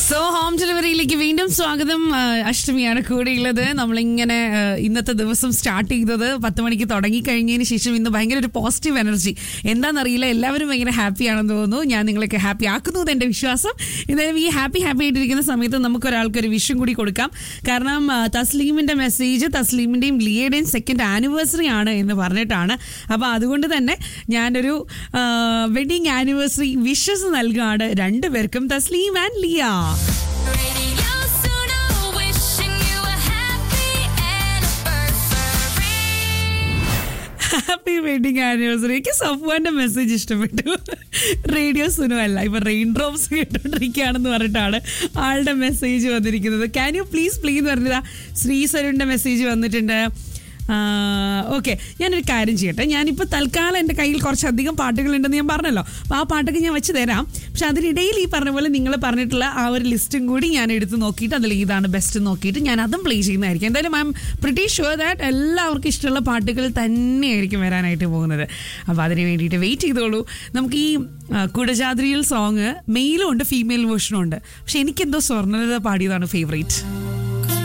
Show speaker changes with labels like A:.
A: So home ഡെലിവറിയിലേക്ക് വീണ്ടും സ്വാഗതം ആ, അഷ്ടമിയാണ് കൂടെയുള്ളത് നമ്മളിങ്ങനെ ആ, ഇന്നത്തെ ദിവസം സ്റ്റാർട്ട് ചെയ്തത് പത്ത് മണിക്ക് തുടങ്ങി കഴിഞ്ഞതിന് ശേഷം ഇന്ന് ഭയങ്കര ഒരു പോസിറ്റീവ് എനർജി എന്താണെന്നറിയില്ല എല്ലാവരും ഭയങ്കര ഹാപ്പി ആണെന്ന് തോന്നുന്നു ഞാൻ നിങ്ങളൊക്കെ ഹാപ്പി ആക്കുന്നു എന്ന് എൻ്റെ വിശ്വാസം എന്തായാലും ഈ ഹാപ്പി ഹാപ്പി ആയിട്ടിരിക്കുന്ന സമയത്ത് നമുക്ക് ഒരാൾക്ക് ഒരു വിഷയം കൂടി കൊടുക്കാം കാരണം ആ, തസ്ലീമിന്റെ മെസ്സേജ് തസ്ലീമിന്റെയും ലിയയുടെയും സെക്കൻഡ് ആനിവേഴ്സറി ആണ് എന്ന് പറഞ്ഞിട്ടാണ് അപ്പോൾ അതുകൊണ്ട് തന്നെ ഞാനൊരു വെഡിങ് ആനിവേഴ്സറി വിഷസ് നൽകുകയാണ് രണ്ടുപേർക്കും Thasleem and Liya
B: Radio Suno, wishing you a happy anniversary.
A: Happy wedding anniversary എനിക്ക് സഫ്വാന്റെ മെസ്സേജ് ഇഷ്ടപ്പെട്ടു റേഡിയോ സുനു അല്ല ഇപ്പൊ റെയിൻ ഡ്രോപ്സ് കേട്ടോണ്ടിരിക്കുകയാണെന്ന് പറഞ്ഞിട്ടാണ് ആളുടെ മെസ്സേജ് വന്നിരിക്കുന്നത് ക്യാൻ യു പ്ലീസ് പ്ലീസ് എന്ന് പറഞ്ഞതാ ശ്രീസരുണിന്റെ മെസ്സേജ് വന്നിട്ടുണ്ട് ഓക്കെ ഞാനൊരു കാര്യം ചെയ്യട്ടെ ഞാനിപ്പോൾ തൽക്കാലം എൻ്റെ കയ്യിൽ കുറച്ചധികം പാട്ടുകളുണ്ടെന്ന് ഞാൻ പറഞ്ഞല്ലോ അപ്പോൾ ആ പാട്ടൊക്കെ ഞാൻ വെച്ച് തരാം പക്ഷെ അതിനിടയിൽ ഈ പറഞ്ഞ പോലെ നിങ്ങൾ പറഞ്ഞിട്ടുള്ള ആ ഒരു ലിസ്റ്റും കൂടി ഞാൻ എടുത്ത് നോക്കിയിട്ട് അതിൽ ഏതാണ് ബെസ്റ്റ് നോക്കിയിട്ട് ഞാൻ അതും പ്ലേ ചെയ്യുന്നതായിരിക്കും എന്തായാലും I'm pretty sure that എല്ലാവർക്കും ഇഷ്ടമുള്ള പാട്ടുകൾ തന്നെയായിരിക്കും വരാനായിട്ട് പോകുന്നത് അപ്പോൾ അതിന് വേണ്ടിയിട്ട് വെയിറ്റ് ചെയ്തോളൂ നമുക്ക് ഈ ആ, കുടജാദ്രിയിൽ സോങ് മെയിലും ഉണ്ട് ഫീമെയിൽ വേർഷനും ഉണ്ട് പക്ഷെ എനിക്കെന്തോ സ്വർണ്ണലത പാടിയതാണ് ഫേവറേറ്റ്